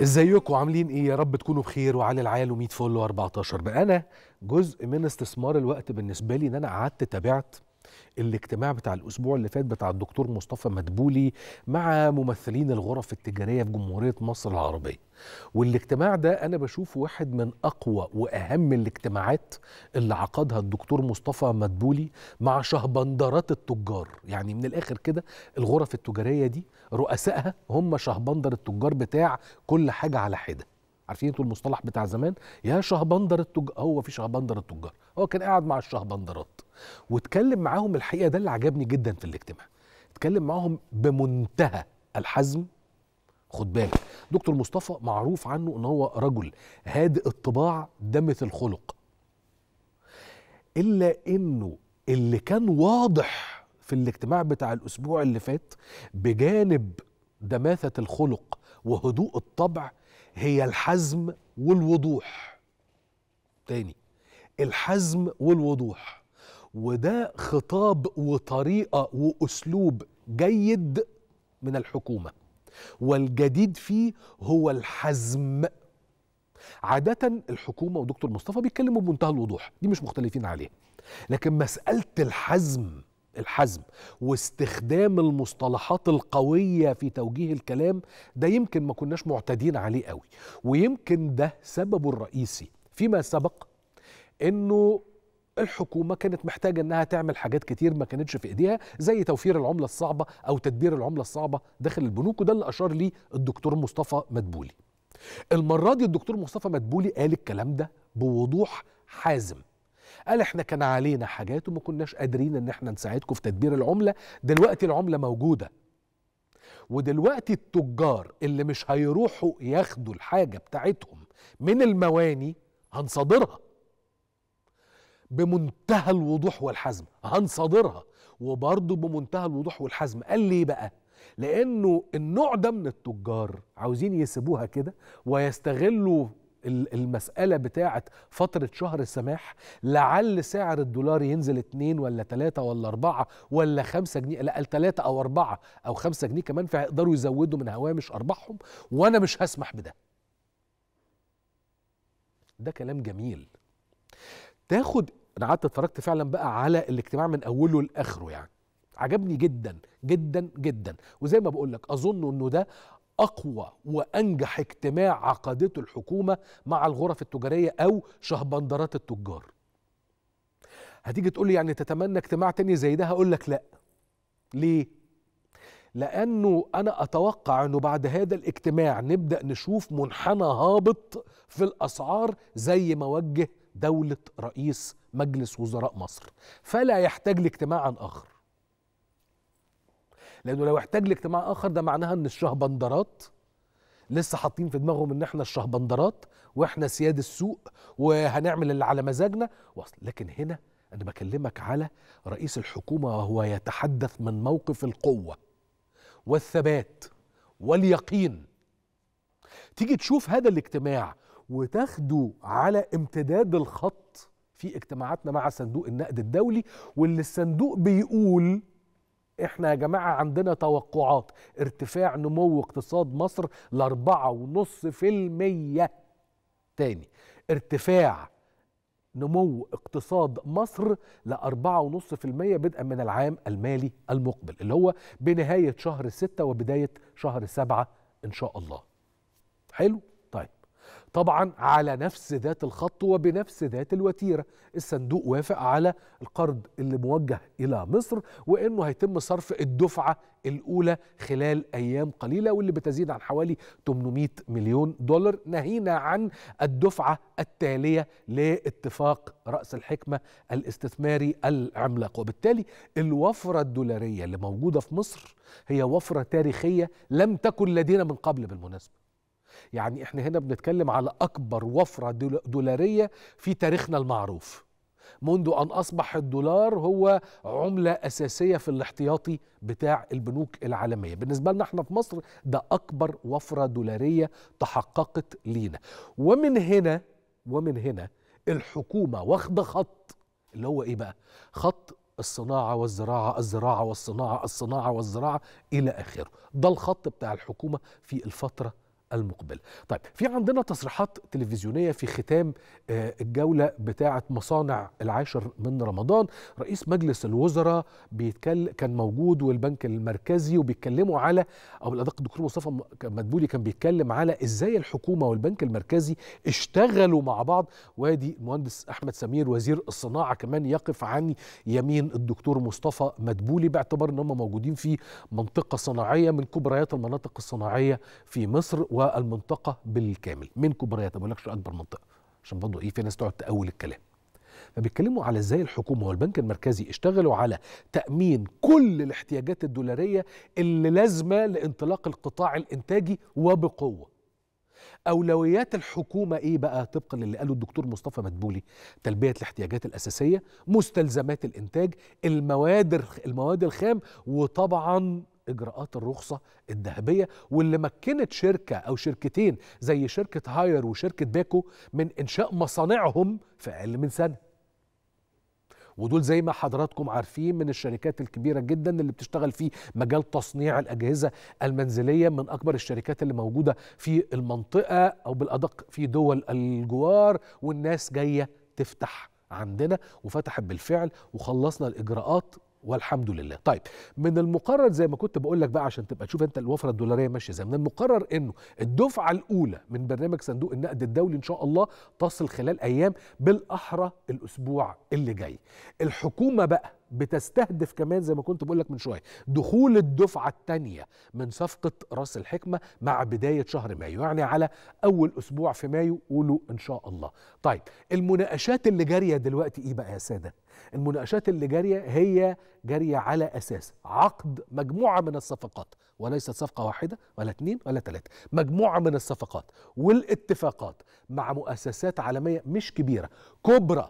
ازيكم عاملين ايه يا رب تكونوا بخير وعلى العيال و100 فل و14 بقى انا جزء من استثمار الوقت بالنسبه لي ان انا قعدت تابعت الاجتماع بتاع الاسبوع اللي فات بتاع الدكتور مصطفى مدبولي مع ممثلين الغرف التجاريه في جمهوريه مصر العربيه والاجتماع ده انا بشوفه واحد من اقوى واهم الاجتماعات اللي عقدها الدكتور مصطفى مدبولي مع شهبندرات التجار يعني من الاخر كده الغرف التجاريه دي رؤسائها هم شهبندر التجار بتاع كل حاجه على حده عارفين انتوا المصطلح بتاع زمان يا شهبندر التجار هو في شهبندر التجار هو كان قاعد مع الشهبندرات واتكلم معاهم الحقيقه ده اللي عجبني جدا في الاجتماع اتكلم معاهم بمنتهى الحزم خد بالك دكتور مصطفى معروف عنه ان هو رجل هادئ الطباع دمث الخلق الا انه اللي كان واضح في الاجتماع بتاع الاسبوع اللي فات بجانب دماثه الخلق وهدوء الطبع هي الحزم والوضوح تاني الحزم والوضوح وده خطاب وطريقه واسلوب جيد من الحكومه والجديد فيه هو الحزم عادة الحكومة ودكتور مصطفى بيتكلموا بمنتهى الوضوح دي مش مختلفين عليها لكن مسألة الحزم الحزم واستخدام المصطلحات القوية في توجيه الكلام ده يمكن ما كناش معتادين عليه قوي ويمكن ده سببه الرئيسي فيما سبق انه الحكومة كانت محتاجة انها تعمل حاجات كتير ما كانتش في ايديها زي توفير العملة الصعبة او تدبير العملة الصعبة داخل البنوك وده اللي اشار ليه الدكتور مصطفى مدبولي المرة دي الدكتور مصطفى مدبولي قال الكلام ده بوضوح حازم قال احنا كان علينا حاجات وما كناش قادرين ان احنا نساعدكم في تدبير العملة دلوقتي العملة موجودة ودلوقتي التجار اللي مش هيروحوا ياخدوا الحاجة بتاعتهم من المواني هنصادرها بمنتهى الوضوح والحزم هنصادرها وبرضه بمنتهى الوضوح والحزم قال ليه بقى لانه النوع ده من التجار عاوزين يسيبوها كده ويستغلوا المسألة بتاعة فترة شهر السماح لعل سعر الدولار ينزل اتنين ولا تلاتة ولا أربعة ولا خمسة جنيه لا تلاتة أو أربعة أو خمسة جنيه كمان فيقدروا يزودوا من هوامش أرباحهم وأنا مش هسمح بده ده كلام جميل تاخد انا قعدت اتفرجت فعلا بقى على الاجتماع من اوله لاخره يعني عجبني جدا جدا جدا وزي ما بقول لك اظن انه ده اقوى وانجح اجتماع عقدته الحكومه مع الغرف التجاريه او شهبندرات التجار هتيجي تقول لي يعني تتمنى اجتماع تاني زي ده هقول لك لا ليه لانه انا اتوقع انه بعد هذا الاجتماع نبدا نشوف منحنى هابط في الاسعار زي ما وجه دولة رئيس مجلس وزراء مصر فلا يحتاج لاجتماعا آخر لأنه لو احتاج لاجتماع آخر ده معناها أن الشهبندرات لسه حاطين في دماغهم ان احنا الشهبندرات واحنا سياد السوق وهنعمل اللي على مزاجنا وصل لكن هنا انا بكلمك على رئيس الحكومه وهو يتحدث من موقف القوه والثبات واليقين تيجي تشوف هذا الاجتماع وتاخدوا على امتداد الخط في اجتماعاتنا مع صندوق النقد الدولي واللي الصندوق بيقول احنا يا جماعة عندنا توقعات ارتفاع نمو اقتصاد مصر لأربعة ونص في المية تاني ارتفاع نمو اقتصاد مصر لأربعة ونص في المية بدءا من العام المالي المقبل اللي هو بنهاية شهر ستة وبداية شهر سبعة إن شاء الله حلو طيب طبعا على نفس ذات الخط وبنفس ذات الوتيره الصندوق وافق على القرض اللي موجه الى مصر وانه هيتم صرف الدفعه الاولى خلال ايام قليله واللي بتزيد عن حوالي 800 مليون دولار ناهينا عن الدفعه التاليه لاتفاق راس الحكمه الاستثماري العملاق وبالتالي الوفره الدولاريه اللي موجوده في مصر هي وفره تاريخيه لم تكن لدينا من قبل بالمناسبه يعني احنا هنا بنتكلم على اكبر وفره دولاريه في تاريخنا المعروف منذ ان اصبح الدولار هو عمله اساسيه في الاحتياطي بتاع البنوك العالميه بالنسبه لنا احنا في مصر ده اكبر وفره دولاريه تحققت لينا ومن هنا ومن هنا الحكومه واخده خط اللي هو ايه بقى خط الصناعة والزراعة الزراعة والصناعة الصناعة والزراعة إلى آخره ده الخط بتاع الحكومة في الفترة المقبل طيب في عندنا تصريحات تلفزيونية في ختام الجولة بتاعة مصانع العاشر من رمضان رئيس مجلس الوزراء بيتكلم كان موجود والبنك المركزي وبيتكلموا على أو بالأدق الدكتور مصطفى مدبولي كان بيتكلم على إزاي الحكومة والبنك المركزي اشتغلوا مع بعض وادي المهندس أحمد سمير وزير الصناعة كمان يقف عن يمين الدكتور مصطفى مدبولي باعتبار ان هم موجودين في منطقة صناعية من كبريات المناطق الصناعية في مصر والمنطقة بالكامل من كبريات ما بقولكش أكبر منطقة عشان برضه إيه في ناس تقعد تأول الكلام فبيتكلموا على ازاي الحكومه والبنك المركزي اشتغلوا على تامين كل الاحتياجات الدولاريه اللي لازمه لانطلاق القطاع الانتاجي وبقوه. اولويات الحكومه ايه بقى طبقا للي قاله الدكتور مصطفى مدبولي تلبيه الاحتياجات الاساسيه مستلزمات الانتاج المواد المواد الخام وطبعا اجراءات الرخصه الذهبيه واللي مكنت شركه او شركتين زي شركه هاير وشركه باكو من انشاء مصانعهم في اقل من سنه ودول زي ما حضراتكم عارفين من الشركات الكبيره جدا اللي بتشتغل في مجال تصنيع الاجهزه المنزليه من اكبر الشركات اللي موجوده في المنطقه او بالادق في دول الجوار والناس جايه تفتح عندنا وفتحت بالفعل وخلصنا الاجراءات والحمد لله طيب من المقرر زي ما كنت بقول لك بقى عشان تبقى تشوف انت الوفره الدولاريه ماشيه ازاي من المقرر انه الدفعه الاولى من برنامج صندوق النقد الدولي ان شاء الله تصل خلال ايام بالاحرى الاسبوع اللي جاي الحكومه بقى بتستهدف كمان زي ما كنت بقول لك من شويه دخول الدفعه الثانيه من صفقه راس الحكمه مع بدايه شهر مايو يعني على اول اسبوع في مايو قولوا ان شاء الله طيب المناقشات اللي جاريه دلوقتي ايه بقى يا ساده المناقشات اللي جاريه هي جاريه على اساس عقد مجموعه من الصفقات وليست صفقه واحده ولا اثنين ولا ثلاثه مجموعه من الصفقات والاتفاقات مع مؤسسات عالميه مش كبيره كبرى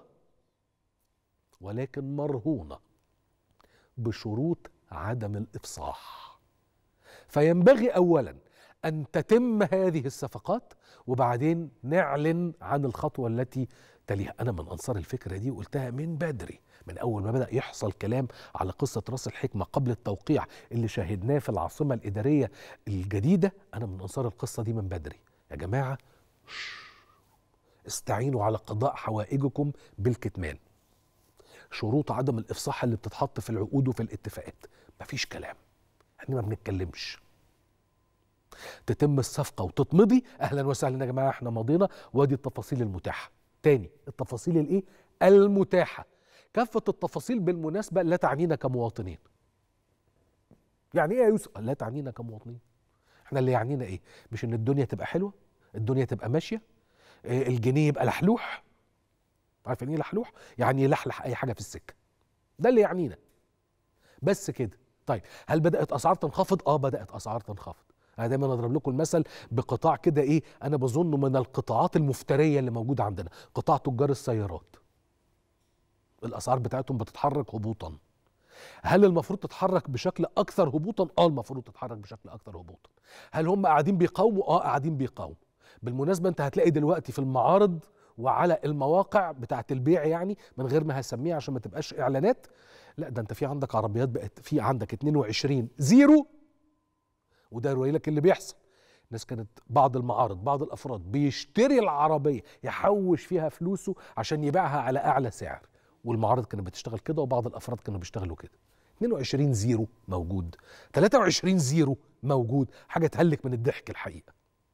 ولكن مرهونه بشروط عدم الافصاح فينبغي اولا ان تتم هذه الصفقات وبعدين نعلن عن الخطوه التي تليها انا من انصار الفكره دي وقلتها من بدري من اول ما بدا يحصل كلام على قصه راس الحكمه قبل التوقيع اللي شاهدناه في العاصمه الاداريه الجديده انا من انصار القصه دي من بدري يا جماعه استعينوا على قضاء حوائجكم بالكتمان شروط عدم الافصاح اللي بتتحط في العقود وفي الاتفاقات مفيش كلام احنا ما بنتكلمش تتم الصفقه وتتمضي اهلا وسهلا يا جماعه احنا مضينا وادي التفاصيل المتاحه تاني التفاصيل الايه المتاحه كافه التفاصيل بالمناسبه لا تعنينا كمواطنين يعني ايه يا يوسف لا تعنينا كمواطنين احنا اللي يعنينا ايه مش ان الدنيا تبقى حلوه الدنيا تبقى ماشيه إيه الجنيه يبقى لحلوح عارفين ايه لحلوح يعني يلحلح اي حاجه في السكه ده اللي يعنينا بس كده طيب هل بدات اسعار تنخفض اه بدات اسعار تنخفض انا دايما اضرب لكم المثل بقطاع كده ايه انا بظنه من القطاعات المفتريه اللي موجوده عندنا قطاع تجار السيارات الاسعار بتاعتهم بتتحرك هبوطا هل المفروض تتحرك بشكل اكثر هبوطا اه المفروض تتحرك بشكل اكثر هبوطا هل هم قاعدين بيقاوموا اه قاعدين بيقاوموا بالمناسبه انت هتلاقي دلوقتي في المعارض وعلى المواقع بتاعه البيع يعني من غير ما هسميها عشان ما تبقاش اعلانات لا ده انت في عندك عربيات بقت في عندك 22 زيرو وده يوري لك اللي بيحصل الناس كانت بعض المعارض بعض الافراد بيشتري العربيه يحوش فيها فلوسه عشان يبيعها على اعلى سعر والمعارض كانت بتشتغل كده وبعض الافراد كانوا بيشتغلوا كده 22 زيرو موجود 23 زيرو موجود حاجه تهلك من الضحك الحقيقه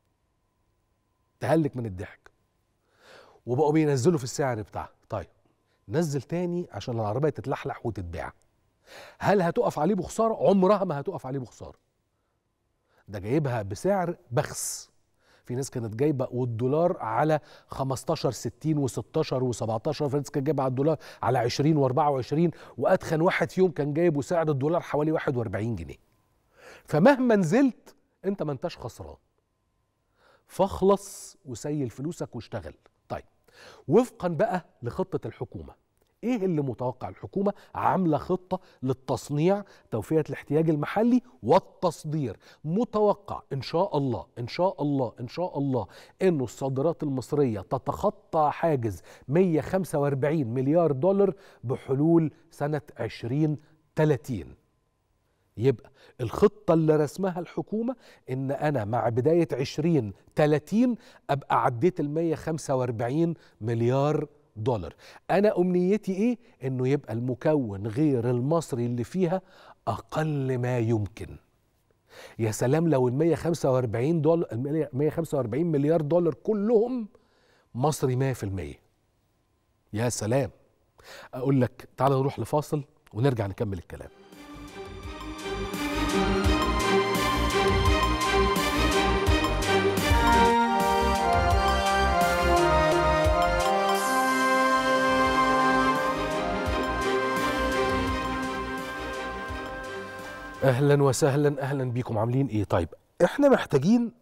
تهلك من الضحك وبقوا بينزلوا في السعر بتاعها طيب نزل تاني عشان العربيه تتلحلح وتتباع هل هتقف عليه بخساره عمرها ما هتقف عليه بخساره ده جايبها بسعر بخس في ناس كانت جايبه والدولار على 15 60 و16 و17 في ناس كانت جايبه على الدولار على 20 و24 وادخن واحد فيهم كان جايبه سعر الدولار حوالي 41 جنيه فمهما نزلت انت ما انتش خسران فاخلص وسيل فلوسك واشتغل طيب وفقا بقى لخطه الحكومه ايه اللي متوقع الحكومه عامله خطه للتصنيع توفيه الاحتياج المحلي والتصدير متوقع ان شاء الله ان شاء الله ان شاء الله انه الصادرات المصريه تتخطى حاجز 145 مليار دولار بحلول سنه 2030 يبقى الخطة اللي رسمها الحكومة إن أنا مع بداية 20 30 أبقى عديت ال 145 مليار دولار أنا أمنيتي إيه؟ إنه يبقى المكون غير المصري اللي فيها أقل ما يمكن يا سلام لو ال 145 دولار ال 145 مليار دولار كلهم مصري 100% يا سلام اقول لك تعال نروح لفاصل ونرجع نكمل الكلام اهلا وسهلا اهلا بيكم عاملين ايه طيب احنا محتاجين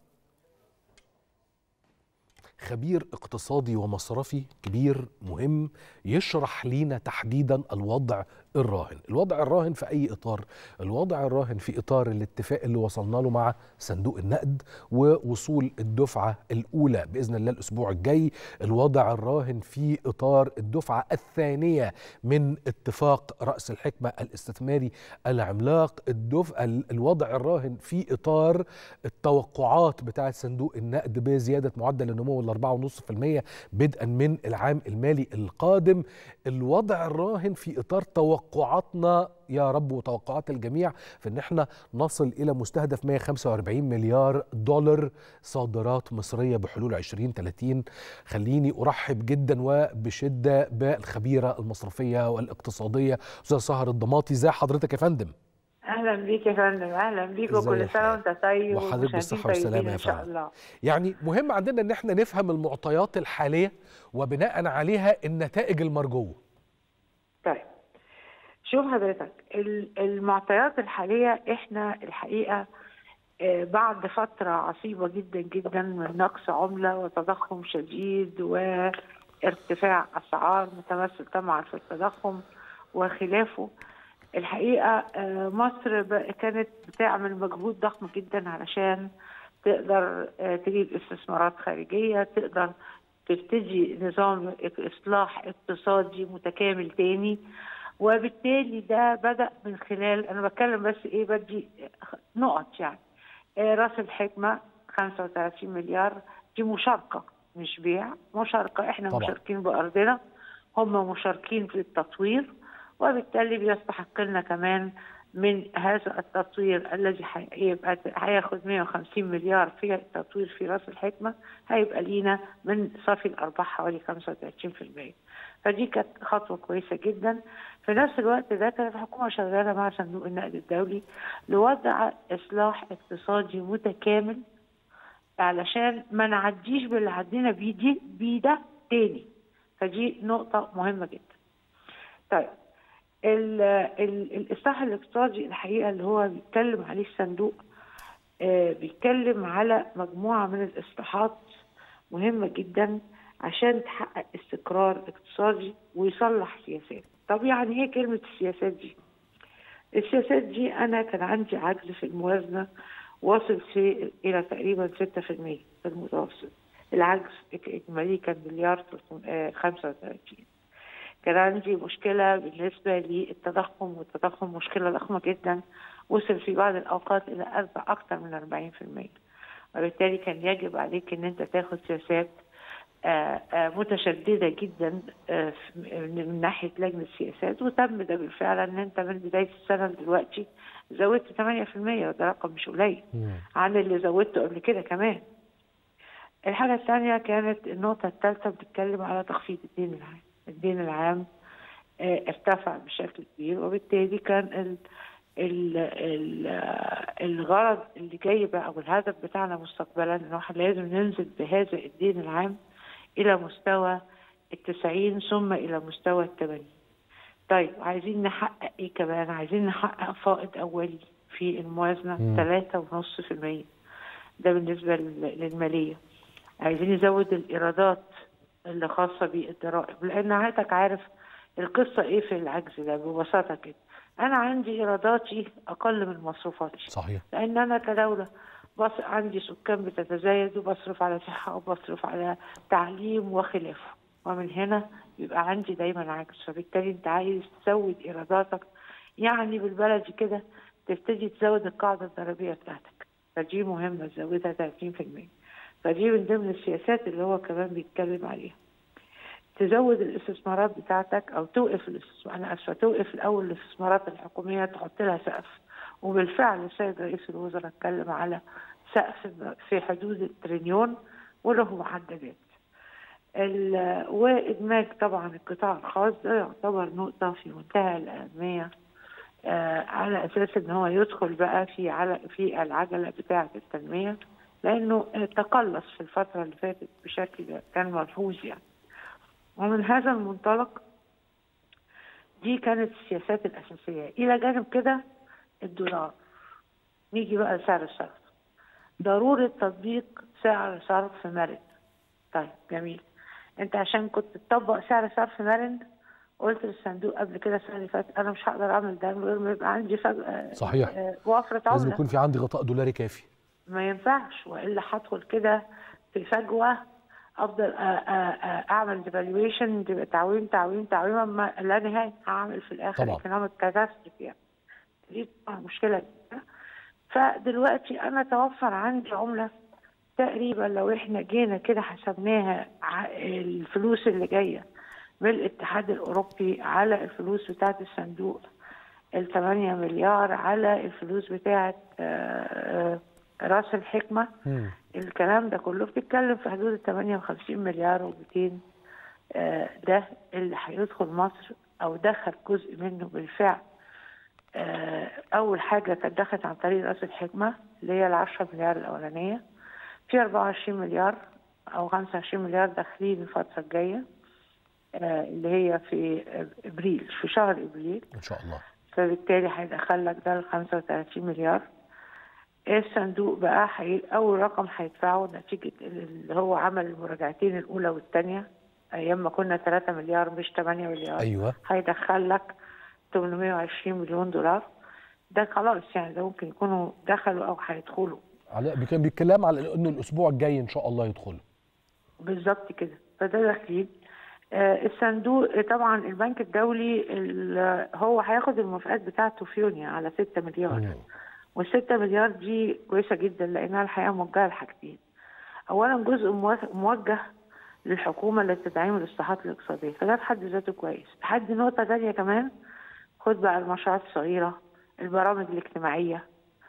خبير اقتصادي ومصرفي كبير مهم يشرح لينا تحديدا الوضع الراهن الوضع الراهن في أي إطار الوضع الراهن في إطار الاتفاق اللي وصلنا له مع صندوق النقد ووصول الدفعة الأولى بإذن الله الأسبوع الجاي الوضع الراهن في إطار الدفعة الثانية من اتفاق رأس الحكمة الاستثماري العملاق الدفع الوضع الراهن في إطار التوقعات بتاعة صندوق النقد بزيادة معدل النمو الأربعة ونصف في المية بدءا من العام المالي القادم الوضع الراهن في إطار توقعاتنا يا رب وتوقعات الجميع في ان احنا نصل الى مستهدف 145 مليار دولار صادرات مصريه بحلول 2030 خليني ارحب جدا وبشده بالخبيره المصرفيه والاقتصاديه استاذ سهر الضماطي ازي حضرتك يا فندم اهلا بيك يا فندم اهلا بيك وكل سنه وانت طيب وحضرتك بالصحه والسلامه يا فندم الله. يعني مهم عندنا ان احنا نفهم المعطيات الحاليه وبناء عليها النتائج المرجوه طيب شوف حضرتك المعطيات الحاليه احنا الحقيقه بعد فتره عصيبه جدا جدا من نقص عمله وتضخم شديد وارتفاع اسعار متمثل طبعا في التضخم وخلافه الحقيقه مصر كانت بتعمل مجهود ضخم جدا علشان تقدر تجيب استثمارات خارجيه تقدر تبتدي نظام اصلاح اقتصادي متكامل تاني وبالتالي ده بدا من خلال انا بتكلم بس ايه بدي نقط يعني راس الحكمه 35 مليار دي مشاركه مش بيع مشاركه احنا طبعا. مشاركين بارضنا هم مشاركين في التطوير وبالتالي بيستحق لنا كمان من هذا التطوير الذي هيبقى هياخد 150 مليار في التطوير في راس الحكمه هيبقى لينا من صافي الارباح حوالي 35% فدي كانت خطوه كويسه جدا في نفس الوقت ده كانت الحكومه شغاله مع صندوق النقد الدولي لوضع اصلاح اقتصادي متكامل علشان ما نعديش باللي عدينا بيه دي بيه ده تاني فدي نقطه مهمه جدا طيب ال ال الاصلاح الاقتصادي الحقيقه اللي هو بيتكلم عليه الصندوق آه بيتكلم على مجموعه من الاصلاحات مهمه جدا عشان تحقق استقرار اقتصادي ويصلح سياسات طب يعني ايه كلمه السياسات دي السياسات دي انا كان عندي عجز في الموازنه واصل في الى تقريبا 6% في المتوسط العجز الاجمالي كان مليار 35 كان عندي مشكله بالنسبه للتضخم والتضخم مشكله ضخمه جدا وصل في بعض الاوقات الى اربع اكثر من 40% وبالتالي كان يجب عليك ان انت تاخد سياسات آآ آآ متشدده جدا من ناحيه لجنه السياسات وتم ده بالفعل ان انت من بدايه السنه دلوقتي زودت 8% وده رقم مش قليل عن اللي زودته قبل كده كمان. الحاجه الثانيه كانت النقطه الثالثه بتتكلم على تخفيض الدين العام. الدين العام ارتفع بشكل كبير وبالتالي كان ال ال ال الغرض اللي جاي بقى او الهدف بتاعنا مستقبلا ان احنا لازم ننزل بهذا الدين العام الى مستوى التسعين ثم الى مستوى الثمانين طيب عايزين نحقق ايه كمان عايزين نحقق فائض اولي في الموازنه ثلاثة ونص في المية ده بالنسبه للماليه عايزين نزود الايرادات اللي خاصه بالضرائب لان حضرتك عارف القصه ايه في العجز ده ببساطه كده انا عندي ايراداتي اقل من مصروفاتي صحيح لان انا كدوله بص عندي سكان بتتزايد وبصرف على صحه وبصرف على تعليم وخلافه ومن هنا يبقى عندي دايما عجز فبالتالي انت عايز تزود ايراداتك يعني بالبلدي كده تبتدي تزود القاعده الضريبيه بتاعتك فدي مهمه تزودها 30% فدي من ضمن السياسات اللي هو كمان بيتكلم عليها تزود الاستثمارات بتاعتك او توقف الاستثمار انا اسفه توقف الاول الاستثمارات الحكوميه تحط لها سقف وبالفعل السيد رئيس الوزراء اتكلم على سقف في حدود التريليون وله محددات ال- وادماج طبعا القطاع الخاص ده يعتبر نقطه في منتهى الاهميه آه، على اساس ان هو يدخل بقى في على في العجله بتاعه التنميه لانه آه، تقلص في الفتره اللي فاتت بشكل كان ملحوظ يعني ومن هذا المنطلق دي كانت السياسات الاساسيه الى جانب كده الدولار نيجي بقى لسعر الصرف ضروره تطبيق سعر صرف مرن طيب جميل انت عشان كنت تطبق سعر صرف مرن قلت للصندوق قبل كده السنه اللي فاتت انا مش هقدر اعمل ده من غير ما يبقى عندي فجأة صحيح آه، وفره لازم عمله يكون في عندي غطاء دولاري كافي ما ينفعش والا هدخل كده في فجوه افضل أ- أ- أ- اعمل ديفالويشن تعويم تعويم تعويم اما لا نهايه هعمل في الاخر طبعا. ايكونوميك كاتاستروفي يعني دي طبعا مشكله كبيرة. فدلوقتي انا توفر عندي عمله تقريبا لو احنا جينا كده حسبناها ع- الفلوس اللي جايه من الاتحاد الاوروبي على الفلوس بتاعه الصندوق ال 8 مليار على الفلوس بتاعه آه، آه، راس الحكمه مم. الكلام ده كله بتتكلم في حدود ال 58 مليار و200 ده اللي هيدخل مصر او دخل جزء منه بالفعل آه، اول حاجه كانت دخلت عن طريق راس الحكمه اللي هي ال 10 مليار الاولانيه في 24 مليار او 25 مليار داخلين الفتره الجايه آه، اللي هي في ابريل في شهر ابريل ان شاء الله فبالتالي هيدخل لك ده ال 35 مليار الصندوق بقى حي... اول رقم هيدفعه نتيجه اللي هو عمل المراجعتين الاولى والثانيه ايام ما كنا 3 مليار مش 8 مليار ايوه هيدخل لك 820 مليون دولار ده خلاص يعني ده ممكن يكونوا دخلوا او هيدخلوا على كان بيتكلم على انه الاسبوع الجاي ان شاء الله يدخلوا بالظبط كده فده داخلين آه الصندوق طبعا البنك الدولي ال- هو هياخد الموافقات بتاعته في يونيو على 6 مليار مم. والستة مليار دي كويسة جدا لأنها الحقيقة موجهة لحاجتين أولا جزء موا- موجه للحكومة لتدعيم الإصلاحات الاقتصادية فده في حد ذاته كويس لحد نقطة تانية كمان خد بقى المشروعات الصغيرة البرامج الاجتماعية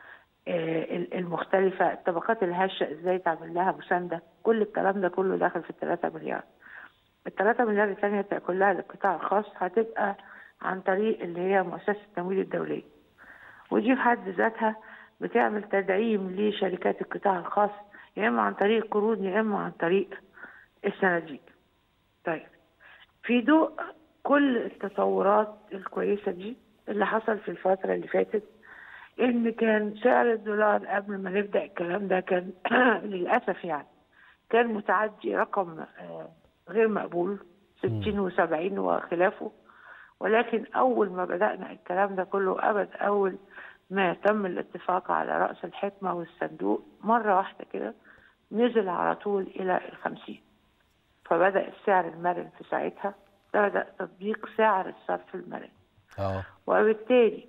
آه، ال- المختلفة الطبقات الهشة ازاي تعمل لها مساندة كل الكلام ده كله داخل في الثلاثة مليار الثلاثة مليار الثانية كلها للقطاع الخاص هتبقى عن طريق اللي هي مؤسسة التمويل الدولية ودي في حد ذاتها بتعمل تدعيم لشركات القطاع الخاص يا اما عن طريق قروض يا اما عن طريق الصناديق. طيب في ضوء كل التطورات الكويسه دي اللي حصل في الفتره اللي فاتت ان كان سعر الدولار قبل ما نبدا الكلام ده كان للاسف يعني كان متعدي رقم آه، غير مقبول 60 و70 وخلافه ولكن اول ما بدانا الكلام ده كله ابد اول ما تم الاتفاق على راس الحكمه والصندوق مره واحده كده نزل على طول الى الخمسين فبدا السعر المرن في ساعتها بدا تطبيق سعر الصرف المرن اه وبالتالي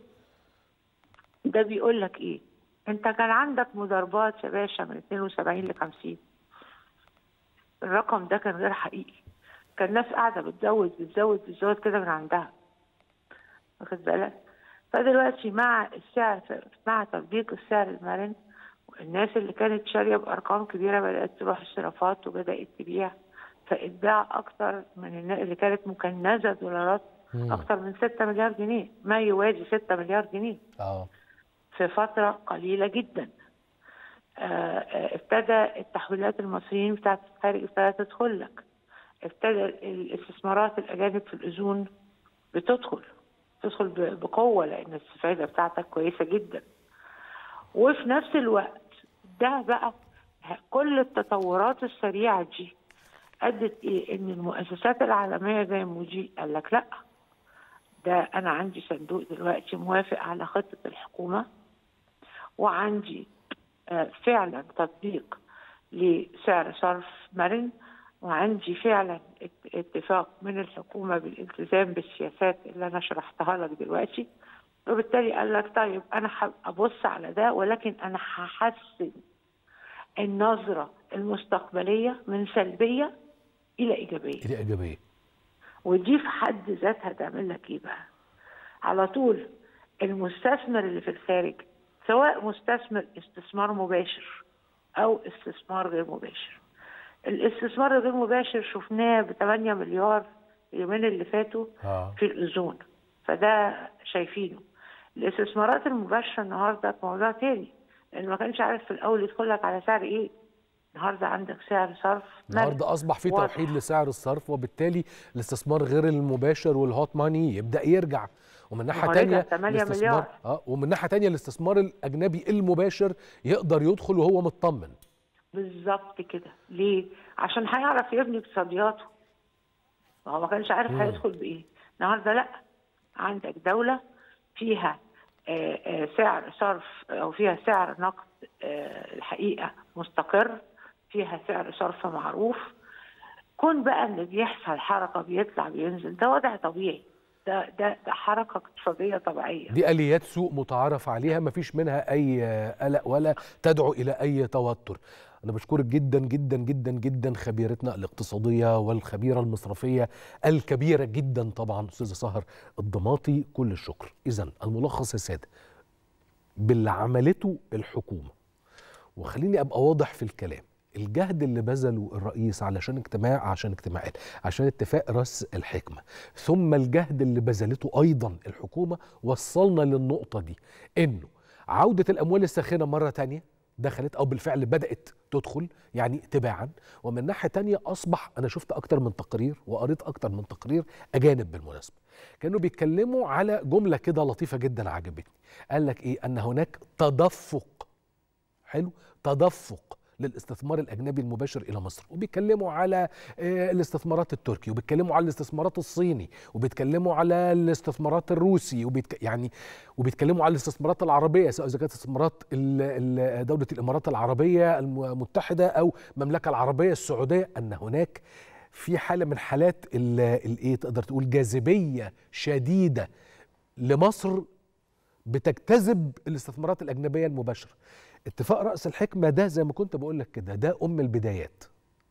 ده بيقول لك ايه انت كان عندك مضاربات يا باشا من 72 ل 50 الرقم ده كان غير حقيقي كان الناس قاعده بتزود بتزود بتزود كده من عندها واخد بالك فدلوقتي مع السعر مع تطبيق السعر المرن الناس اللي كانت شاريه بارقام كبيره بدات تروح الصرافات وبدات تبيع فاتباع اكتر من النا- اللي كانت مكنزه دولارات مم. اكتر من 6 مليار جنيه ما يوازي 6 مليار جنيه اه في فترة قليلة جدا آه، آه، ابتدى التحويلات المصريين بتاعت الخارج ابتدت تدخل لك ابتدى الاستثمارات الأجانب في الأذون بتدخل تدخل ب- بقوة لأن الاستفادة بتاعتك كويسة جدا وفي نفس الوقت ده بقى كل التطورات السريعة دي أدت إيه إن المؤسسات العالمية زي موجي قال لك لأ ده أنا عندي صندوق دلوقتي موافق على خطة الحكومة وعندي آه، فعلا تطبيق لسعر صرف مرن وعندي فعلا ات- اتفاق من الحكومة بالالتزام بالسياسات اللي أنا شرحتها لك دلوقتي وبالتالي قال لك طيب انا ابص على ده ولكن انا هحسن النظره المستقبليه من سلبيه الى ايجابيه الى ايجابيه ودي في حد ذاتها تعمل لك ايه بقى على طول المستثمر اللي في الخارج سواء مستثمر استثمار مباشر او استثمار غير مباشر الاستثمار الغير مباشر شفناه ب 8 مليار اليومين اللي فاتوا آه. في الاذون فده شايفينه الاستثمارات المباشره النهارده موضوع تاني لان ما كانش عارف في الاول يدخل لك على سعر ايه النهارده عندك سعر صرف النهارده اصبح في واضح. توحيد لسعر الصرف وبالتالي الاستثمار غير المباشر والهوت ماني يبدا يرجع ومن ناحيه هو رجع تانية 8 الاستثمار مليار. اه ومن ناحيه تانية الاستثمار الاجنبي المباشر يقدر يدخل وهو مطمن بالظبط كده ليه عشان هيعرف يبني اقتصادياته ما هو ما كانش عارف مم. هيدخل بايه النهارده لا عندك دوله فيها آه، آه، سعر صرف او فيها سعر نقد آه، الحقيقه مستقر فيها سعر صرف معروف كون بقى ان بيحصل حركه بيطلع بينزل ده وضع طبيعي ده ده ده حركه اقتصاديه طبيعيه دي اليات سوق متعارف عليها ما فيش منها اي آه، قلق ولا تدعو الى اي توتر انا بشكرك جدا جدا جدا جدا خبيرتنا الاقتصاديه والخبيره المصرفيه الكبيره جدا طبعا استاذه سهر الضماطي كل الشكر اذا الملخص يا ساده باللي عملته الحكومه وخليني ابقى واضح في الكلام الجهد اللي بذله الرئيس علشان اجتماع عشان اجتماعات عشان اتفاق راس الحكمه ثم الجهد اللي بذلته ايضا الحكومه وصلنا للنقطه دي انه عوده الاموال الساخنه مره تانية دخلت او بالفعل بدات تدخل يعني تباعا ومن ناحيه تانية اصبح انا شفت اكتر من تقرير وقريت اكتر من تقرير اجانب بالمناسبه كانوا بيتكلموا على جمله كده لطيفه جدا عجبتني قال لك ايه ان هناك تدفق حلو تدفق للاستثمار الاجنبي المباشر الى مصر وبيتكلموا على آه، الاستثمارات التركي وبيتكلموا على الاستثمارات الصيني وبيتكلموا على الاستثمارات الروسي وبيتك يعني وبيتكلموا على الاستثمارات العربيه سواء اذا كانت استثمارات ال- ال- دوله الامارات العربيه المتحده او المملكه العربيه السعوديه ان هناك في حاله من حالات ال- الايه تقدر تقول جاذبيه شديده لمصر بتجتذب الاستثمارات الاجنبيه المباشره اتفاق راس الحكمه ده زي ما كنت بقول لك كده ده ام البدايات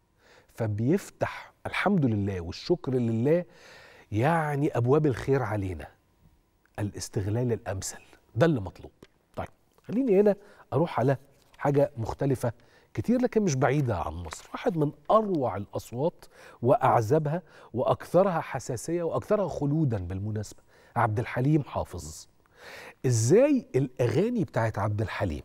فبيفتح الحمد لله والشكر لله يعني ابواب الخير علينا الاستغلال الامثل ده اللي مطلوب طيب خليني هنا اروح على حاجه مختلفه كتير لكن مش بعيده عن مصر واحد من اروع الاصوات واعذبها واكثرها حساسيه واكثرها خلودا بالمناسبه عبد الحليم حافظ ازاي الاغاني بتاعت عبد الحليم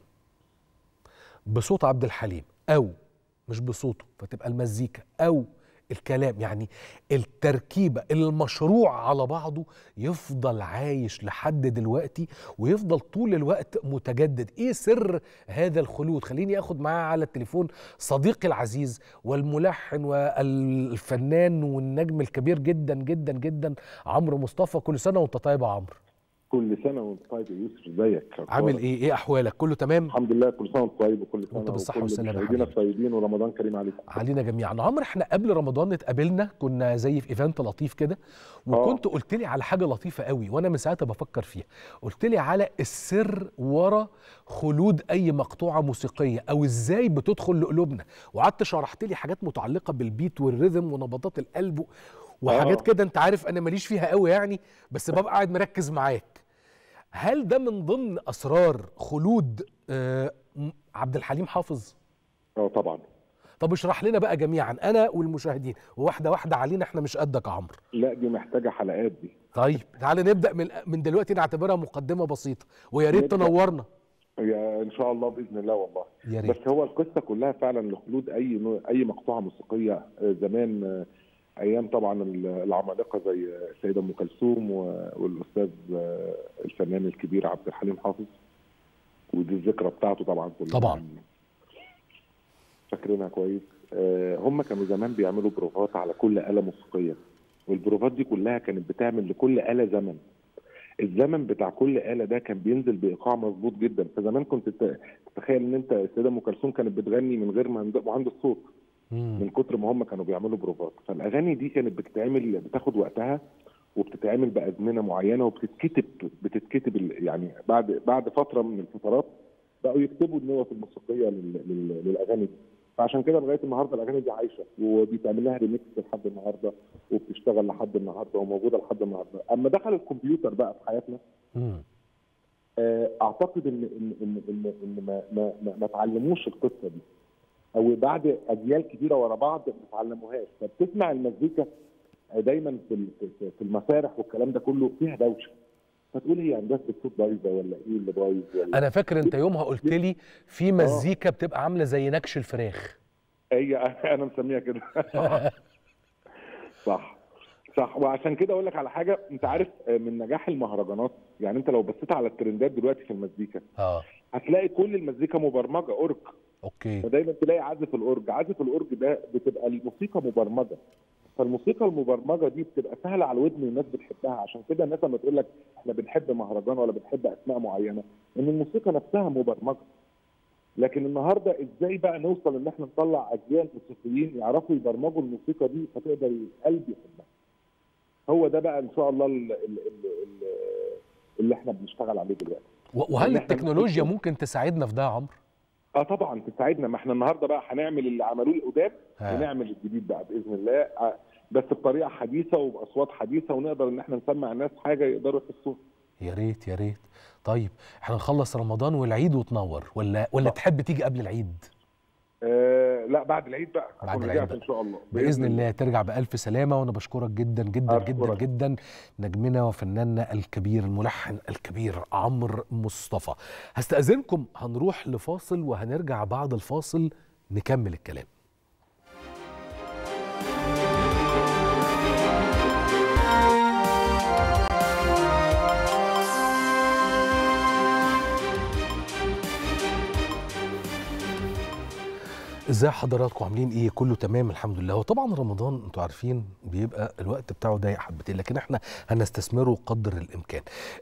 بصوت عبد الحليم او مش بصوته فتبقى المزيكا او الكلام يعني التركيبه المشروع على بعضه يفضل عايش لحد دلوقتي ويفضل طول الوقت متجدد ايه سر هذا الخلود خليني اخد معاه على التليفون صديقي العزيز والملحن والفنان والنجم الكبير جدا جدا جدا عمرو مصطفى كل سنه وانت طيب يا عمرو كل سنه وانت طيب يا يوسف ازيك عامل ايه ايه احوالك كله تمام الحمد لله كل سنه وانت طيب وكل سنه وانت بالصحة وكل والسلامة يا مشاهدينا حبيبي. الطيبين ورمضان كريم عليكم علينا جميعا عمرو احنا قبل رمضان اتقابلنا كنا زي في ايفنت لطيف كده وكنت قلت لي على حاجه لطيفه قوي وانا من ساعتها بفكر فيها قلت لي على السر ورا خلود اي مقطوعه موسيقيه او ازاي بتدخل لقلوبنا وقعدت شرحت لي حاجات متعلقه بالبيت والرhythm ونبضات القلب وحاجات آه. كده انت عارف انا ماليش فيها قوي يعني بس ببقى قاعد مركز معاك هل ده من ضمن اسرار خلود آه، م- عبد الحليم حافظ اه طبعا طب اشرح لنا بقى جميعا انا والمشاهدين وواحده واحده علينا احنا مش قدك يا عمرو لا دي محتاجه حلقات دي طيب تعالى نبدا من من دلوقتي نعتبرها مقدمه بسيطه ويا ريت نبدأ. تنورنا يا ان شاء الله باذن الله والله يا ريت بس هو القصه كلها فعلا لخلود اي نوع- اي مقطوعه موسيقيه آه، زمان آه، ايام طبعا ال- العمالقه زي السيده ام كلثوم و- والاستاذ آه، الفنان الكبير عبد الحليم حافظ ودي الذكرى بتاعته طبعا كلنا طبعاً. فاكرينها كويس آه، هم كانوا زمان بيعملوا بروفات على كل آلة موسيقية والبروفات دي كلها كانت بتعمل لكل آلة زمن الزمن بتاع كل آلة ده كان بينزل بإيقاع مظبوط جدا فزمان كنت ت- تتخيل ان انت السيدة ام كلثوم كانت بتغني من غير مهند- مهندس صوت من مم. كتر ما هم كانوا بيعملوا بروفات فالاغاني دي كانت بتتعمل بتاخد وقتها وبتتعمل بازمنه معينه وبتتكتب بتتكتب ال- يعني بعد بعد فتره من الفترات بقوا يكتبوا النوت الموسيقيه لل- لل- للاغاني دي فعشان كده لغايه النهارده الاغاني دي عايشه وبيتعمل لها ريميكس لحد النهارده وبتشتغل لحد النهارده وموجوده لحد النهارده اما دخل الكمبيوتر بقى في حياتنا مم. آه، اعتقد ان ان ان ان, إن ما ما ما, ما تعلموش القصه دي او بعد اجيال كتيره ورا بعض ما تعلموهاش فبتسمع المزيكا آه، دايما في ال- في- في المسارح والكلام ده كله فيها دوشه فتقول هي هندسه الصوت بايظه ولا ايه اللي بايظ ولا انا فاكر انت يومها قلت لي في مزيكا بتبقى عامله زي نكش الفراخ هي انا مسميها كده صح صح وعشان كده اقول لك على حاجه انت عارف آه، من نجاح المهرجانات يعني انت لو بصيت على الترندات دلوقتي في المزيكا اه هتلاقي كل المزيكا مبرمجه اورج اوكي فدايما تلاقي عازف الاورج عازف الاورج ده بتبقى الموسيقى مبرمجه فالموسيقى المبرمجه دي بتبقى سهله على الودن والناس بتحبها عشان كده الناس لما تقول لك احنا بنحب مهرجان ولا بنحب اسماء معينه ان الموسيقى نفسها مبرمجه لكن النهارده ازاي بقى نوصل ان احنا نطلع اجيال موسيقيين يعرفوا يبرمجوا الموسيقى دي فتقدر القلب يحبها هو ده بقى ان شاء الله ال- ال- ال- ال- اللي احنا بنشتغل عليه دلوقتي و- وهل إن إحنا التكنولوجيا نحط- ممكن تساعدنا في ده يا عمرو اه طبعا تساعدنا ما احنا النهارده بقى هنعمل اللي عملوه القدام ها. ونعمل الجديد بقى باذن الله آه، بس بطريقه حديثه وباصوات حديثه ونقدر ان احنا نسمع الناس حاجه يقدروا يحسوها يا ريت يا ريت طيب احنا نخلص رمضان والعيد وتنور ولا ولا تحب تيجي قبل العيد آه لا بعد العيد بقى بعد هكون العيد رجعت بقى. ان شاء الله باذن الله ترجع بالف سلامه وانا بشكرك جدا جدا جدا أشكرك. جدا نجمنا وفناننا الكبير الملحن الكبير عمرو مصطفى هستاذنكم هنروح لفاصل وهنرجع بعد الفاصل نكمل الكلام ازاي حضراتكم عاملين ايه كله تمام الحمد لله وطبعا رمضان انتوا عارفين بيبقى الوقت بتاعه ضيق حبتين لكن احنا هنستثمره قدر الامكان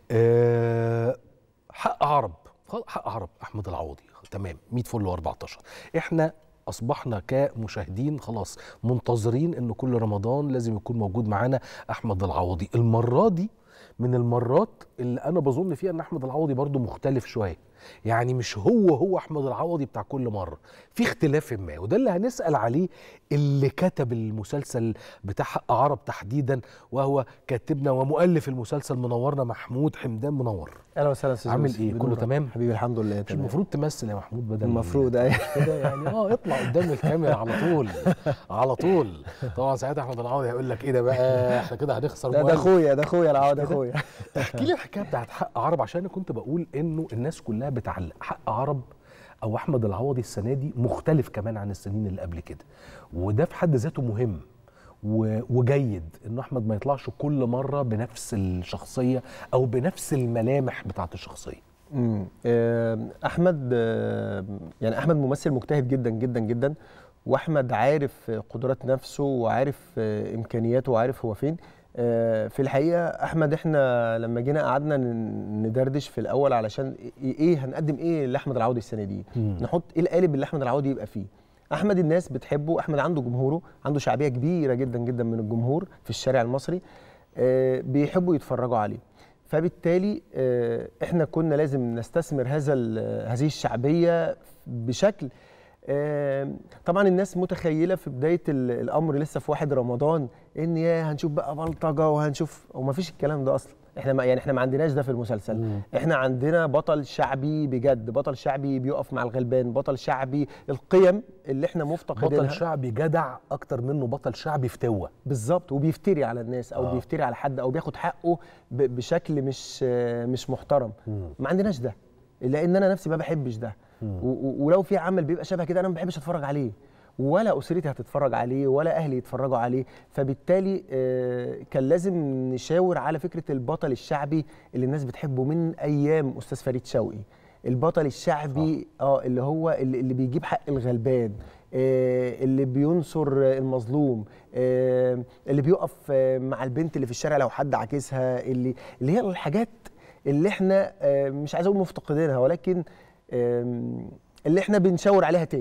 أه حق عرب خلاص، حق عرب احمد العوضي تمام 100 فل و14 احنا اصبحنا كمشاهدين خلاص منتظرين ان كل رمضان لازم يكون موجود معانا احمد العوضي المره دي من المرات اللي انا بظن فيها ان احمد العوضي برضو مختلف شويه يعني مش هو هو احمد العوضي بتاع كل مره في اختلاف ما وده اللي هنسال عليه اللي كتب المسلسل بتاع حق عرب تحديدا وهو كاتبنا ومؤلف المسلسل منورنا محمود حمدان منور اهلا وسهلا استاذ عامل يوسف. إيه؟ كله بنورك. تمام؟ حبيبي الحمد لله مش تمام المفروض تمثل يا محمود بدل المفروض ايوه كده يعني اه اطلع قدام الكاميرا على طول على طول طبعا ساعتها احمد العوضي هيقول لك ايه ده بقى احنا كده هنخسر ده ده مؤلف. اخويا ده اخويا العوض اخويا احكي لي الحكايه بتاعت حق عرب عشان انا كنت بقول انه الناس كلها بتعلق حق عرب او احمد العوضي السنه دي مختلف كمان عن السنين اللي قبل كده وده في حد ذاته مهم و- وجيد انه احمد ما يطلعش كل مره بنفس الشخصيه او بنفس الملامح بتاعت الشخصيه أمم، آم، احمد آم، يعني احمد ممثل مجتهد جدا جدا جدا واحمد عارف قدرات نفسه وعارف آه، امكانياته وعارف هو فين آه، في الحقيقه احمد احنا لما جينا قعدنا ن- ندردش في الاول علشان ايه إيه هنقدم ايه لاحمد العوضي السنه دي مم. نحط ايه القالب اللي احمد العوضي يبقى فيه احمد الناس بتحبه احمد عنده جمهوره عنده شعبيه كبيره جدا جدا من الجمهور في الشارع المصري آه، بيحبوا يتفرجوا عليه فبالتالي آه، احنا كنا لازم نستثمر هذا ال- هذه الشعبيه بشكل آه، طبعا الناس متخيله في بدايه ال- الامر لسه في واحد رمضان ان يا هنشوف بقى بلطجه وهنشوف وما فيش الكلام ده اصلا احنا ما يعني احنا ما عندناش ده في المسلسل مم. احنا عندنا بطل شعبي بجد بطل شعبي بيقف مع الغلبان بطل شعبي القيم اللي احنا مفتقدينها بطل شعبي جدع اكتر منه بطل شعبي فتوه بالظبط وبيفتري على الناس او آه. آه. بيفتري على حد او بياخد حقه ب- بشكل مش آه، مش محترم مم. ما عندناش ده لان انا نفسي ما بحبش ده مم. و- و- ولو في عمل بيبقى شبه كده انا ما بحبش اتفرج عليه ولا اسرتي هتتفرج عليه ولا اهلي يتفرجوا عليه فبالتالي آه، كان لازم نشاور على فكره البطل الشعبي اللي الناس بتحبه من ايام استاذ فريد شوقي البطل الشعبي اه اللي هو اللي, اللي بيجيب حق الغلبان آه، اللي بينصر المظلوم آه، اللي بيقف آه، مع البنت اللي في الشارع لو حد عاكسها اللي اللي هي الحاجات اللي احنا آه، مش عايز اقول مفتقدينها ولكن آم، اللي احنا بنشاور عليها تاني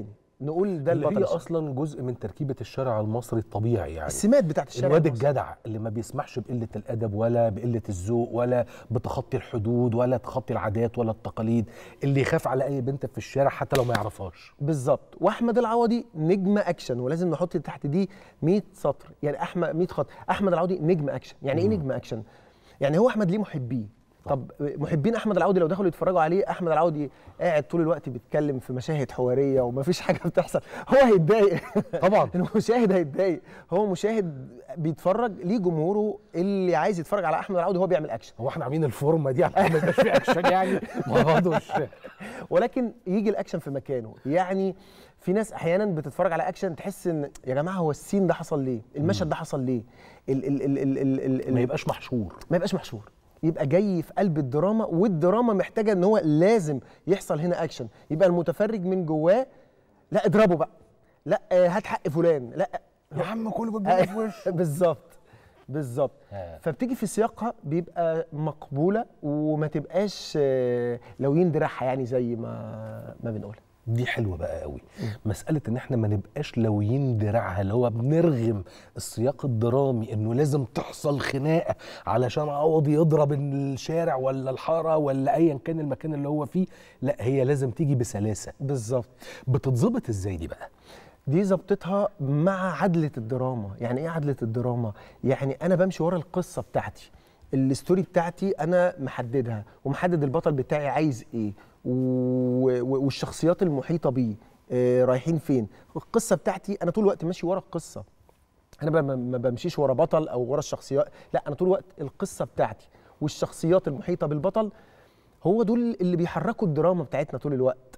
نقول ده اللي البطل هي الشعبي. اصلا جزء من تركيبه الشارع المصري الطبيعي يعني السمات بتاعت الشارع الواد المصري. الجدع اللي ما بيسمحش بقله الادب ولا بقله الذوق ولا بتخطي الحدود ولا تخطي العادات ولا التقاليد اللي يخاف على اي بنت في الشارع حتى لو ما يعرفهاش بالظبط واحمد العوضي نجم اكشن ولازم نحط تحت دي 100 سطر يعني احمد 100 خط احمد العوضي نجم اكشن يعني ايه نجم اكشن يعني هو احمد ليه محبيه طب محبين احمد العوضي لو دخلوا يتفرجوا عليه احمد العوضي قاعد طول الوقت بيتكلم في مشاهد حواريه ومفيش حاجه بتحصل هو هيتضايق طبعا المشاهد هيتضايق هو مشاهد بيتفرج ليه جمهوره اللي عايز يتفرج على احمد العوضي وهو بيعمل اكشن هو احنا عاملين الفورمه دي عشان ما يبقاش في اكشن يعني ما برضه مش ولكن يجي الاكشن في مكانه يعني في ناس احيانا بتتفرج على اكشن تحس ان يا جماعه هو السين ده حصل ليه المشهد ده حصل ليه ال ال ال ال ال ال ما يبقاش محشور ما يبقاش محشور يبقى جاي في قلب الدراما والدراما محتاجه ان هو لازم يحصل هنا اكشن يبقى المتفرج من جواه لا اضربه بقى لا آه، هات حق فلان لا يا عم كله بيبقى في وش بالظبط بالظبط آه. فبتيجي في سياقها بيبقى مقبوله وما تبقاش آه، لوين دراعها يعني زي ما ما بنقول دي حلوه بقى قوي مساله ان احنا ما نبقاش لويين دراعها اللي هو بنرغم السياق الدرامي انه لازم تحصل خناقه علشان عوض يضرب الشارع ولا الحاره ولا ايا كان المكان اللي هو فيه لا هي لازم تيجي بسلاسه بالظبط بتتظبط ازاي دي بقى دي ظبطتها مع عدلة الدراما يعني ايه عدلة الدراما يعني انا بمشي ورا القصة بتاعتي الستوري بتاعتي انا محددها ومحدد البطل بتاعي عايز ايه و- و- والشخصيات المحيطة بيه آه، رايحين فين القصة بتاعتي انا طول الوقت ماشي ورا القصة انا ب- ما ما بمشيش ورا بطل او ورا الشخصيات لا انا طول الوقت القصة بتاعتي والشخصيات المحيطة بالبطل هو دول اللي بيحركوا الدراما بتاعتنا طول الوقت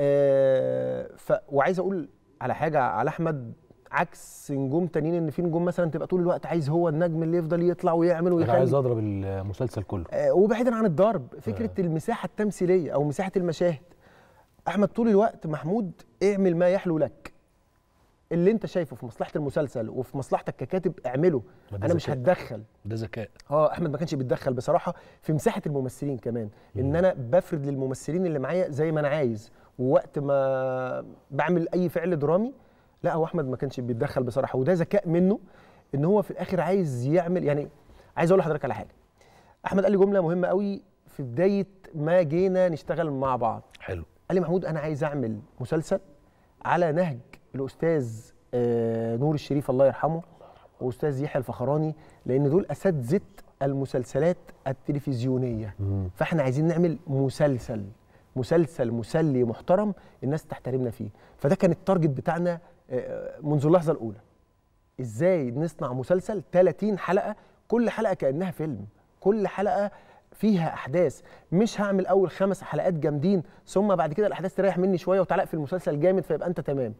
آه ف وعايز اقول على حاجه على احمد عكس نجوم تانيين ان في نجوم مثلا تبقى طول الوقت عايز هو النجم اللي يفضل يطلع ويعمل انا ويخلي عايز اضرب المسلسل كله آه وبعيدا عن الضرب فكره المساحه التمثيليه او مساحه المشاهد احمد طول الوقت محمود اعمل ما يحلو لك اللي انت شايفه في مصلحه المسلسل وفي مصلحتك ككاتب اعمله ما ده انا مش ذكاء. هتدخل ده ذكاء اه احمد ما كانش بيتدخل بصراحه في مساحه الممثلين كمان ان انا بفرد للممثلين اللي معايا زي ما انا عايز ووقت ما بعمل اي فعل درامي لا هو احمد ما كانش بيتدخل بصراحه وده ذكاء منه ان هو في الاخر عايز يعمل يعني عايز اقول لحضرتك على حاجه احمد قال لي جمله مهمه قوي في بدايه ما جينا نشتغل مع بعض حلو قال لي محمود انا عايز اعمل مسلسل على نهج الاستاذ آه، نور الشريف الله يرحمه واستاذ يحيى الفخراني لان دول اساتذه المسلسلات التلفزيونيه فاحنا عايزين نعمل مسلسل مسلسل مسلي محترم الناس تحترمنا فيه فده كان التارجت بتاعنا آه، منذ اللحظه الاولى ازاي نصنع مسلسل 30 حلقه كل حلقه كانها فيلم كل حلقه فيها احداث مش هعمل اول خمس حلقات جامدين ثم بعد كده الاحداث تريح مني شويه وتعلق في المسلسل جامد فيبقى انت تمام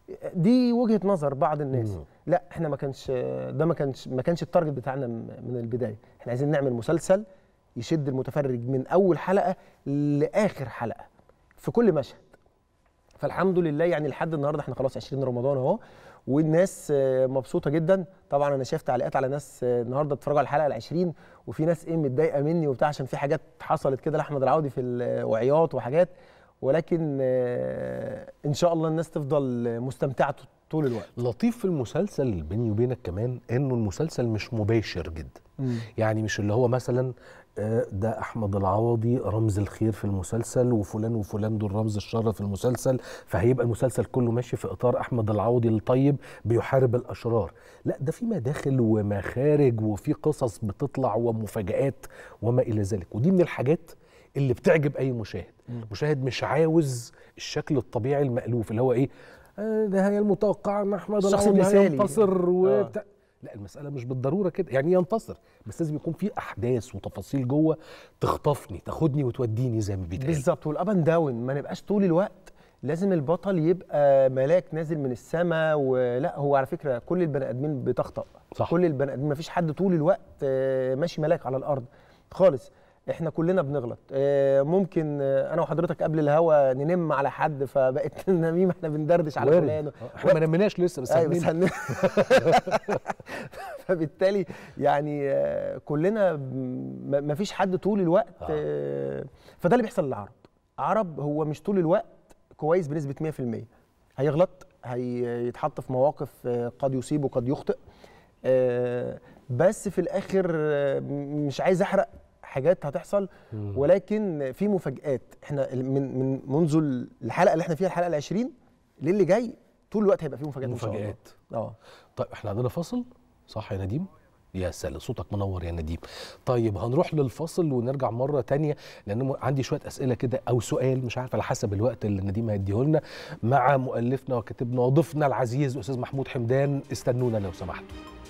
دي وجهه نظر بعض الناس مم. لا احنا ما كانش ده ما كانش ما كانش التارجت بتاعنا م- من البدايه احنا عايزين نعمل مسلسل يشد المتفرج من اول حلقه لاخر حلقه في كل مشهد فالحمد لله يعني لحد النهارده احنا خلاص 20 رمضان اهو والناس آه، مبسوطه جدا طبعا انا شايف تعليقات على ناس آه، النهارده اتفرجوا على الحلقه ال20 وفي ناس ايه متضايقه مني وبتاع عشان في حاجات حصلت كده لاحمد العوضي في ال- وعياط وحاجات ولكن آه، ان شاء الله الناس تفضل مستمتعه طول الوقت لطيف في المسلسل بيني وبينك كمان انه المسلسل مش مباشر جدا يعني مش اللي هو مثلا آه، ده احمد العوضي رمز الخير في المسلسل وفلان وفلان دول رمز الشر في المسلسل فهيبقى المسلسل كله ماشي في اطار احمد العوضي الطيب بيحارب الاشرار لا ده في مداخل ومخارج وفي قصص بتطلع ومفاجآت وما الى ذلك ودي من الحاجات اللي بتعجب اي مشاهد مشاهد مش عاوز الشكل الطبيعي المألوف اللي هو ايه آه، ده هي المتوقع ان احمد الشخص العوضي المثالي. هينتصر وبتاع لا المسألة مش بالضرورة كده يعني ينتصر بس لازم يكون في أحداث وتفاصيل جوه تخطفني تاخدني وتوديني زي ما بيتقال بالظبط والاب اند داون ما نبقاش طول الوقت لازم البطل يبقى ملاك نازل من السماء ولا هو على فكره كل البني ادمين بتخطأ صح. كل البني ادمين ما فيش حد طول الوقت آه، ماشي ملاك على الارض خالص احنا كلنا بنغلط آه، ممكن آه، انا وحضرتك قبل الهوا ننم على حد فبقت نميم احنا بندردش على وارد. فلان آه، احنا ما نمناش لسه بس ايوه بس هننام. هن... فبالتالي يعني آه، كلنا م- ما فيش حد طول الوقت آه، فده اللي بيحصل للعرب عرب هو مش طول الوقت كويس بنسبه 100% هيغلط هيتحط في مواقف آه، قد يصيب وقد يخطئ آه، بس في الاخر آه، م- مش عايز احرق حاجات هتحصل ولكن في مفاجآت احنا ال- من من منذ الحلقه اللي احنا فيها الحلقه ال 20 للي جاي طول الوقت هيبقى فيه مفاجآت ان شاء الله مفاجآت اه طيب احنا عندنا فاصل صح يا نديم يا سلام صوتك منور يا نديم طيب هنروح للفاصل ونرجع مرة تانية لأن م- عندي شوية أسئلة كده أو سؤال مش عارف على حسب الوقت اللي نديم هيديه لنا مع مؤلفنا وكاتبنا وضيفنا العزيز أستاذ محمود حمدان استنونا لو سمحتوا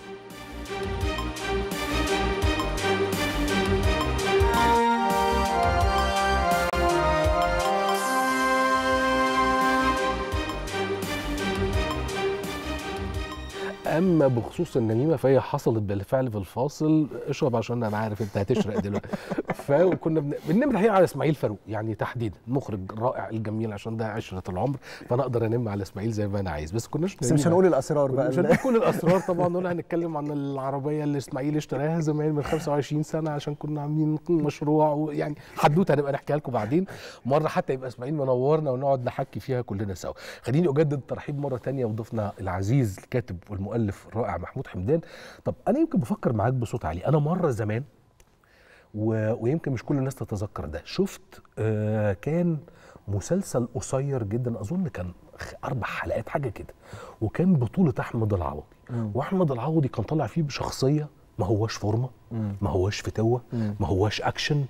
اما بخصوص النميمه فهي حصلت بالفعل في الفاصل اشرب عشان انا عارف انت هتشرق دلوقتي فكنا بن- بننم الحقيقه على اسماعيل فاروق يعني تحديدا المخرج الرائع الجميل عشان ده عشره العمر فانا اقدر انم على اسماعيل زي ما انا عايز بس كناش بس مش هنقول الاسرار بقى مش هنقول كل الاسرار طبعا نقول هنتكلم عن العربيه اللي اسماعيل اشتراها زمان من 25 سنه عشان كنا عاملين مشروع ويعني حدوته هنبقى نحكيها لكم بعدين مره حتى يبقى اسماعيل منورنا ونقعد نحكي فيها كلنا سوا خليني اجدد الترحيب مره تانية بضيفنا العزيز الكاتب والمؤلف الرائع محمود حمدان طب انا يمكن بفكر معاك بصوت عالي انا مره زمان و... ويمكن مش كل الناس تتذكر ده شفت آه كان مسلسل قصير جدا اظن كان خ- اربع حلقات حاجه كده وكان بطوله احمد العوضي واحمد العوضي كان طالع فيه بشخصيه ما هواش فورمه ما هواش فتوه ما هواش اكشن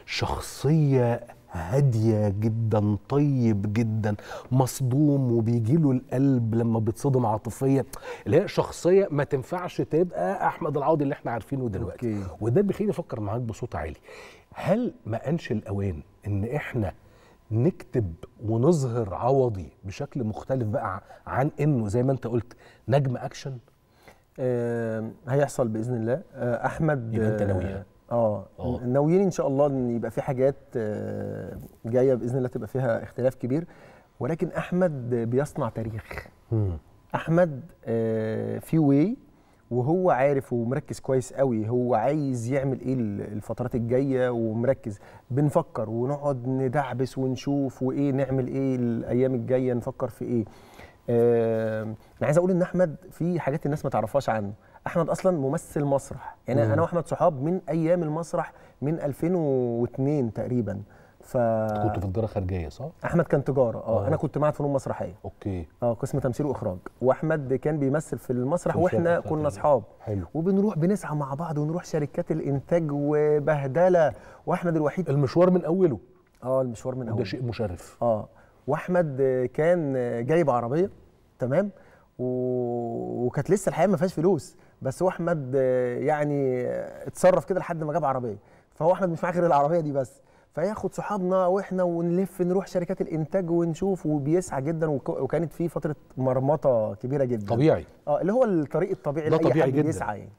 شخصيه هاديه جدا طيب جدا مصدوم وبيجي له القلب لما بيتصدم عاطفيا اللي هي شخصيه ما تنفعش تبقى احمد العوضي اللي احنا عارفينه دلوقتي أوكي. وده بيخليني افكر معاك بصوت عالي هل ما انش الاوان ان احنا نكتب ونظهر عوضي بشكل مختلف بقى عن انه زي ما انت قلت نجم اكشن آه، هيحصل باذن الله آه، احمد يبقى أنت ناويها. اه آه. ناويين ان شاء الله ان يبقى في حاجات آه، جايه باذن الله تبقى فيها اختلاف كبير ولكن احمد بيصنع تاريخ احمد آه، في واي وهو عارف ومركز كويس قوي هو عايز يعمل ايه ال- الفترات الجايه ومركز بنفكر ونقعد ندعبس ونشوف وايه نعمل ايه الايام الجايه نفكر في ايه آه، انا عايز اقول ان احمد في حاجات الناس ما تعرفهاش عنه احمد اصلا ممثل مسرح يعني مم. انا واحمد صحاب من ايام المسرح من 2002 تقريبا ف كنت في تجاره خارجيه صح؟ احمد كان تجاره اه آه. انا كنت معهد فنون مسرحيه اوكي اه قسم تمثيل واخراج واحمد كان بيمثل في المسرح في واحنا الفرقة كنا بتاعت اصحاب حلو وبنروح بنسعى مع بعض ونروح شركات الانتاج وبهدله واحمد الوحيد المشوار من اوله اه المشوار من وده اول شيء مشرف اه واحمد آه، كان آه، جايب عربيه تمام و... وكانت لسه الحقيقه ما فيهاش فلوس بس هو احمد آه، يعني آه، اتصرف كده لحد ما جاب عربيه فهو احمد مش معاه غير العربيه دي بس فياخد صحابنا واحنا ونلف نروح شركات الانتاج ونشوف وبيسعى جدا وك... وكانت في فتره مرمطه كبيره جدا طبيعي اه اللي هو الطريق الطبيعي ده لاي طبيعي حد جداً. بيسعى يعني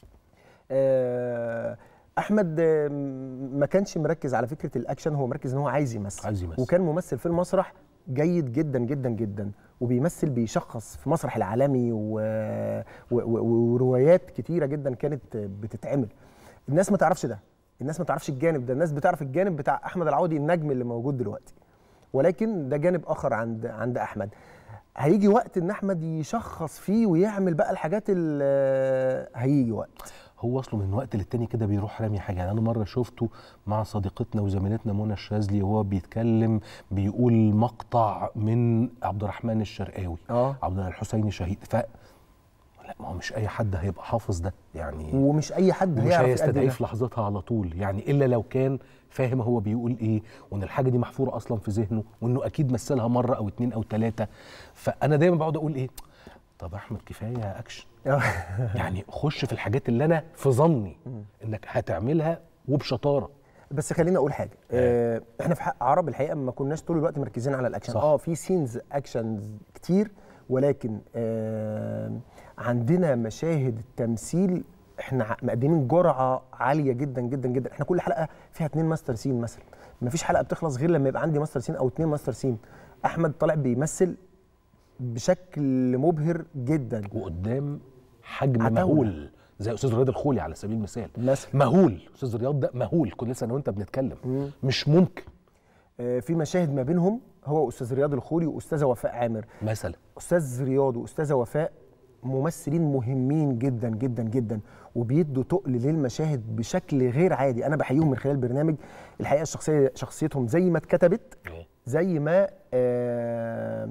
آه، احمد آه، ما كانش مركز على فكره الاكشن هو مركز ان هو عايز يمثل عايز يمثل. وكان ممثل في المسرح جيد جدا جدا جدا وبيمثل بيشخص في مسرح العالمي و... و... و... وروايات كتيره جدا كانت بتتعمل الناس ما تعرفش ده الناس ما تعرفش الجانب ده الناس بتعرف الجانب بتاع احمد العوضي النجم اللي موجود دلوقتي ولكن ده جانب اخر عند عند احمد هيجي وقت ان احمد يشخص فيه ويعمل بقى الحاجات اللي هيجي وقت هو اصله من وقت للتاني كده بيروح رامي حاجه يعني انا مره شفته مع صديقتنا وزميلتنا منى الشاذلي وهو بيتكلم بيقول مقطع من عبد الرحمن الشرقاوي اه عبد الله الحسيني شهيد ف لا ما هو مش اي حد هيبقى حافظ ده يعني ومش اي حد ومش هيعرف يأدي هيستدعيه ده. في لحظتها على طول يعني الا لو كان فاهم هو بيقول ايه وان الحاجه دي محفوره اصلا في ذهنه وانه اكيد مثلها مره او اتنين او تلاته فانا دايما بقعد اقول ايه طب احمد كفايه اكشن يعني خش في الحاجات اللي انا في ظني انك هتعملها وبشطاره بس خليني اقول حاجه آه احنا في حق عرب الحقيقه ما كناش طول الوقت مركزين على الاكشن صح. اه في سينز اكشنز كتير ولكن آه عندنا مشاهد تمثيل احنا ع- مقدمين جرعه عاليه جدا جدا جدا احنا كل حلقه فيها اتنين ماستر سين مثلا ما فيش حلقه بتخلص غير لما يبقى عندي ماستر سين او اتنين ماستر سين احمد طالع بيمثل بشكل مبهر جدا وقدام حجم عتاولة. مهول زي استاذ رياض الخولي على سبيل المثال مثلا مهول استاذ رياض ده مهول كنا لسه انا وانت بنتكلم مش ممكن آه، في مشاهد ما بينهم هو استاذ رياض الخولي واستاذه وفاء عامر مثلا استاذ رياض واستاذه وفاء ممثلين مهمين جدا جدا جدا وبيدوا تقل للمشاهد بشكل غير عادي انا بحييهم من خلال البرنامج الحقيقه الشخصيه شخصيتهم زي ما اتكتبت زي ما آه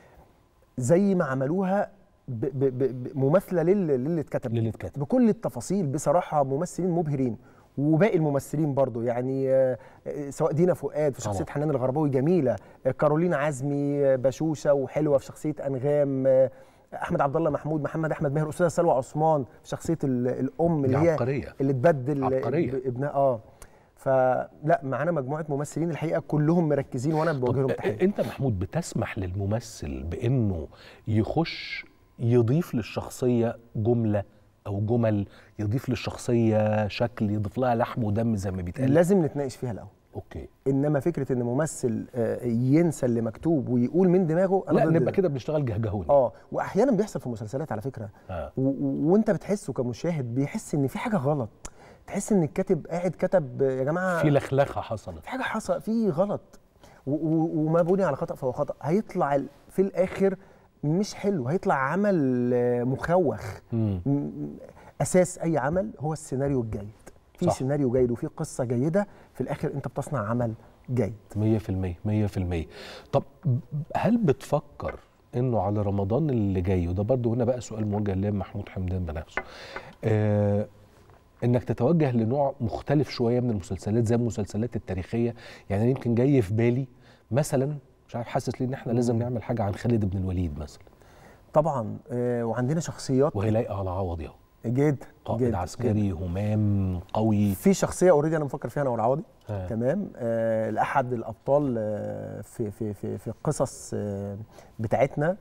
زي ما عملوها ب- ب- ب- ب- مماثله لل- للي اتكتب للي اتكتب. بكل التفاصيل بصراحه ممثلين مبهرين وباقي الممثلين برضو يعني آه، آه، سواء دينا فؤاد في شخصيه طبعا. حنان الغرباوي جميله آه، كارولينا عزمي آه، بشوشه وحلوه في شخصيه انغام آه، احمد عبد الله محمود محمد احمد ماهر استاذه سلوى عثمان في شخصيه ال- الام دي اللي هي عبقرية. اللي تبدل عبقرية. اب- ابنها اه فلا معانا مجموعه ممثلين الحقيقه كلهم مركزين وانا بوجه لهم طب تحيه انت محمود بتسمح للممثل بانه يخش يضيف للشخصيه جمله او جمل يضيف للشخصيه شكل يضيف لها لحم ودم زي ما بيتقال لازم نتناقش فيها الاول اوكي انما فكره ان ممثل آه، ينسى اللي مكتوب ويقول من دماغه لا ضد نبقى ده. كده بنشتغل جهجهوني اه واحيانا بيحصل في مسلسلات على فكره آه. و- و- وانت بتحسه كمشاهد بيحس ان في حاجه غلط تحس ان الكاتب قاعد كتب يا جماعه في لخلخه حصلت في حاجه حصل في غلط و- و- وما بني على خطا فهو خطا هيطلع ال- في الاخر مش حلو هيطلع عمل آه، مخوخ مم. م- اساس اي عمل هو السيناريو الجيد في صح. سيناريو جيد وفي قصه جيده في الاخر انت بتصنع عمل جيد 100% 100% طب هل بتفكر انه على رمضان اللي جاي وده برضه هنا بقى سؤال موجه لمحمود حمدان بنفسه آه انك تتوجه لنوع مختلف شويه من المسلسلات زي المسلسلات التاريخيه يعني أنا يمكن جاي في بالي مثلا مش عارف حاسس ليه ان احنا لازم نعمل حاجه عن خالد بن الوليد مثلا طبعا آه، وعندنا شخصيات وهي لايقه على عوضي اهو جدا قائد جدا عسكري همام قوي في شخصيه اوريدي انا مفكر فيها انا والعوضي آه. تمام آه لاحد الابطال آه في في في في القصص آه بتاعتنا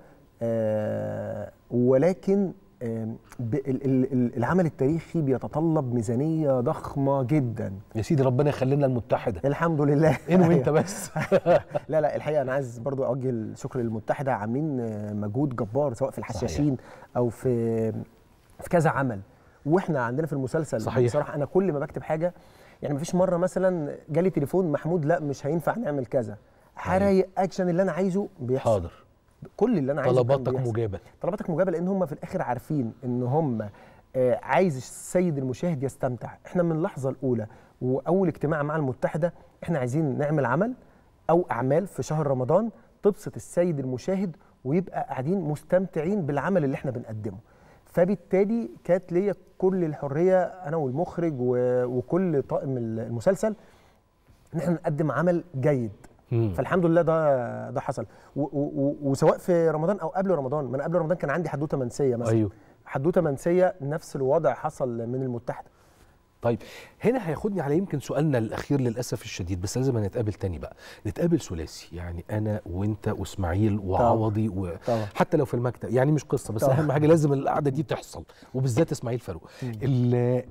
آه ولكن آه ب- ال- ال- ال- العمل التاريخي بيتطلب ميزانيه ضخمه جدا يا سيدي ربنا يخلينا المتحده الحمد لله انوي انت بس لا لا الحقيقه انا عايز برضو اوجه الشكر للمتحده عاملين آه، مجهود جبار سواء في الحشاشين او في في كذا عمل واحنا عندنا في المسلسل صحيح. بصراحه انا كل ما بكتب حاجه يعني مفيش مره مثلا جالي تليفون محمود لا مش هينفع نعمل كذا حرايق اكشن اللي انا عايزه بيحصل حاضر كل اللي انا عايزه كان طلباتك بيحصل. مجابه طلباتك مجابه لان هم في الاخر عارفين ان هم آه، عايز السيد المشاهد يستمتع احنا من اللحظه الاولى واول اجتماع مع المتحده احنا عايزين نعمل عمل او اعمال في شهر رمضان تبسط السيد المشاهد ويبقى قاعدين مستمتعين بالعمل اللي احنا بنقدمه فبالتالي كانت ليا كل الحريه انا والمخرج و- وكل طاقم المسلسل ان احنا نقدم عمل جيد مم. فالحمد لله ده ده حصل و و و وسواء في رمضان او قبل رمضان ما انا قبل رمضان كان عندي حدوته منسيه مثلا ايوه حدوته منسيه نفس الوضع حصل من المتحده طيب هنا هياخدني على يمكن سؤالنا الاخير للاسف الشديد بس لازم نتقابل تاني بقى نتقابل ثلاثي يعني انا وانت واسماعيل وعوضي طبعا. وحتى لو في المكتب يعني مش قصه بس طبعا. اهم حاجه لازم القعده دي تحصل وبالذات اسماعيل فاروق ال-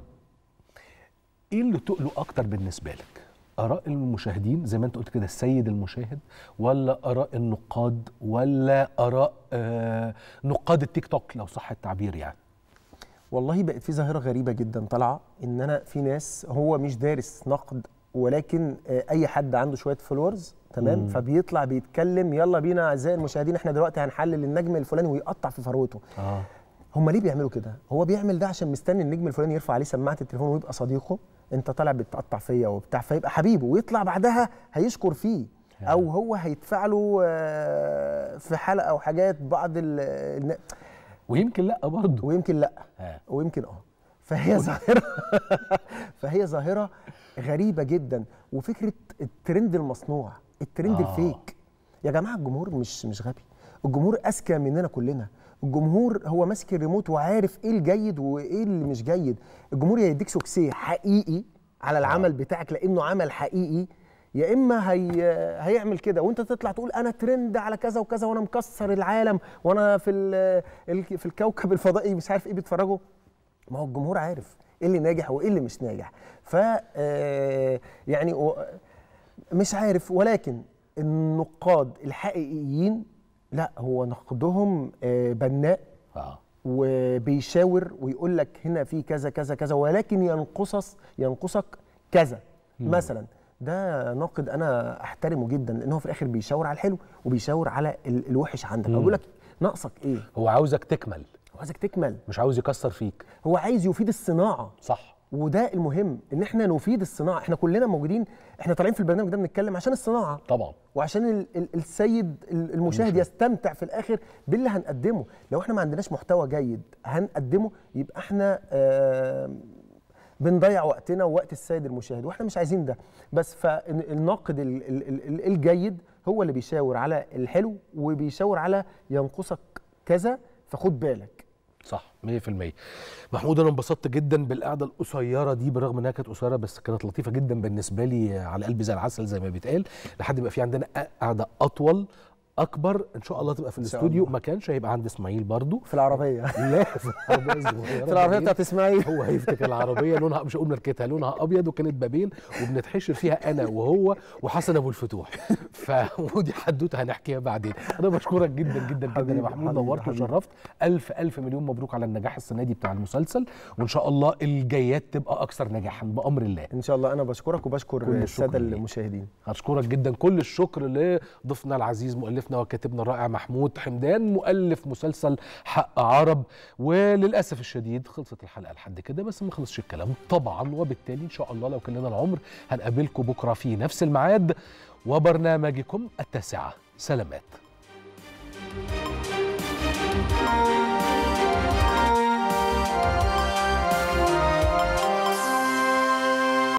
ايه اللي تقله اكتر بالنسبه لك اراء المشاهدين زي ما انت قلت كده السيد المشاهد ولا اراء النقاد ولا اراء آه نقاد التيك توك لو صح التعبير يعني والله بقت في ظاهره غريبه جدا طالعه ان انا في ناس هو مش دارس نقد ولكن آه، اي حد عنده شويه فولورز تمام مم. فبيطلع بيتكلم يلا بينا اعزائي المشاهدين احنا دلوقتي هنحلل النجم الفلاني ويقطع في ثروته اه هم ليه بيعملوا كده؟ هو بيعمل ده عشان مستني النجم الفلاني يرفع عليه سماعه التليفون ويبقى صديقه، انت طالع بتقطع فيا وبتاع فيبقى حبيبه ويطلع بعدها هيشكر فيه او هو هيدفع له آه، في حلقه او حاجات بعض ال- الن- ويمكن لا برضه ويمكن لا آه. ويمكن اه فهي ظاهره فهي ظاهره غريبه جدا وفكره الترند المصنوع الترند آه. الفيك يا جماعه الجمهور مش مش غبي الجمهور اذكى مننا كلنا الجمهور هو ماسك الريموت وعارف ايه الجيد وايه اللي مش جيد الجمهور يا يديك سوكسيه حقيقي على العمل بتاعك لانه عمل حقيقي يا اما هي هيعمل كده وانت تطلع تقول انا ترند على كذا وكذا وانا مكسر العالم وانا في ال- ال- في الكوكب الفضائي مش عارف ايه بيتفرجوا ما هو الجمهور عارف ايه اللي ناجح وايه اللي مش ناجح ف آه، يعني و- مش عارف ولكن النقاد الحقيقيين لا هو نقدهم آه، بناء اه وبيشاور ويقول لك هنا في كذا كذا كذا ولكن ينقصص ينقصك كذا مثلا ده ناقد انا احترمه جدا لان هو في الاخر بيشاور على الحلو وبيشاور على ال- الوحش عندك او بيقول لك ناقصك ايه هو عاوزك تكمل هو عايزك تكمل مش عاوز يكسر فيك هو عايز يفيد الصناعه صح وده المهم ان احنا نفيد الصناعه احنا كلنا موجودين احنا طالعين في البرنامج ده بنتكلم عشان الصناعه طبعا وعشان ال- ال- السيد ال- المشاهد يستمتع في الاخر باللي هنقدمه لو احنا ما عندناش محتوى جيد هنقدمه يبقى احنا آه، بنضيع وقتنا ووقت السيد المشاهد واحنا مش عايزين ده بس فالناقد ال- ال- ال- الجيد هو اللي بيشاور على الحلو وبيشاور على ينقصك كذا فخد بالك صح 100% محمود انا انبسطت جدا بالقعده القصيره دي بالرغم انها كانت قصيره بس كانت لطيفه جدا بالنسبه لي على قلبي زي العسل زي ما بيتقال لحد يبقى في عندنا قعده اطول اكبر ان شاء الله تبقى في إن شاء الاستوديو الله. ما كانش هيبقى عند اسماعيل برضو في العربيه لا في العربيه الصغيره في العربيه بعدين. بتاعت اسماعيل هو هيفتكر العربيه لونها مش هقول ماركتها لونها ابيض وكانت بابين وبنتحشر فيها انا وهو وحسن ابو الفتوح ف ودي حدوته هنحكيها بعدين انا بشكرك جدا جدا جدا يا حبيبي، محمود حبيبي، نورت حبيبي. وشرفت الف الف مليون مبروك على النجاح السنه دي بتاع المسلسل وان شاء الله الجايات تبقى اكثر نجاحا بامر الله ان شاء الله انا بشكرك وبشكر كل الشكر الساده ليك. المشاهدين اشكرك جدا كل الشكر لضيفنا العزيز مؤلفنا وكاتبنا الرائع محمود حمدان مؤلف مسلسل حق عرب وللاسف الشديد خلصت الحلقه لحد كده بس ما خلصش الكلام طبعا وبالتالي ان شاء الله لو كان لنا العمر هنقابلكم بكره في نفس الميعاد وبرنامجكم التاسعه سلامات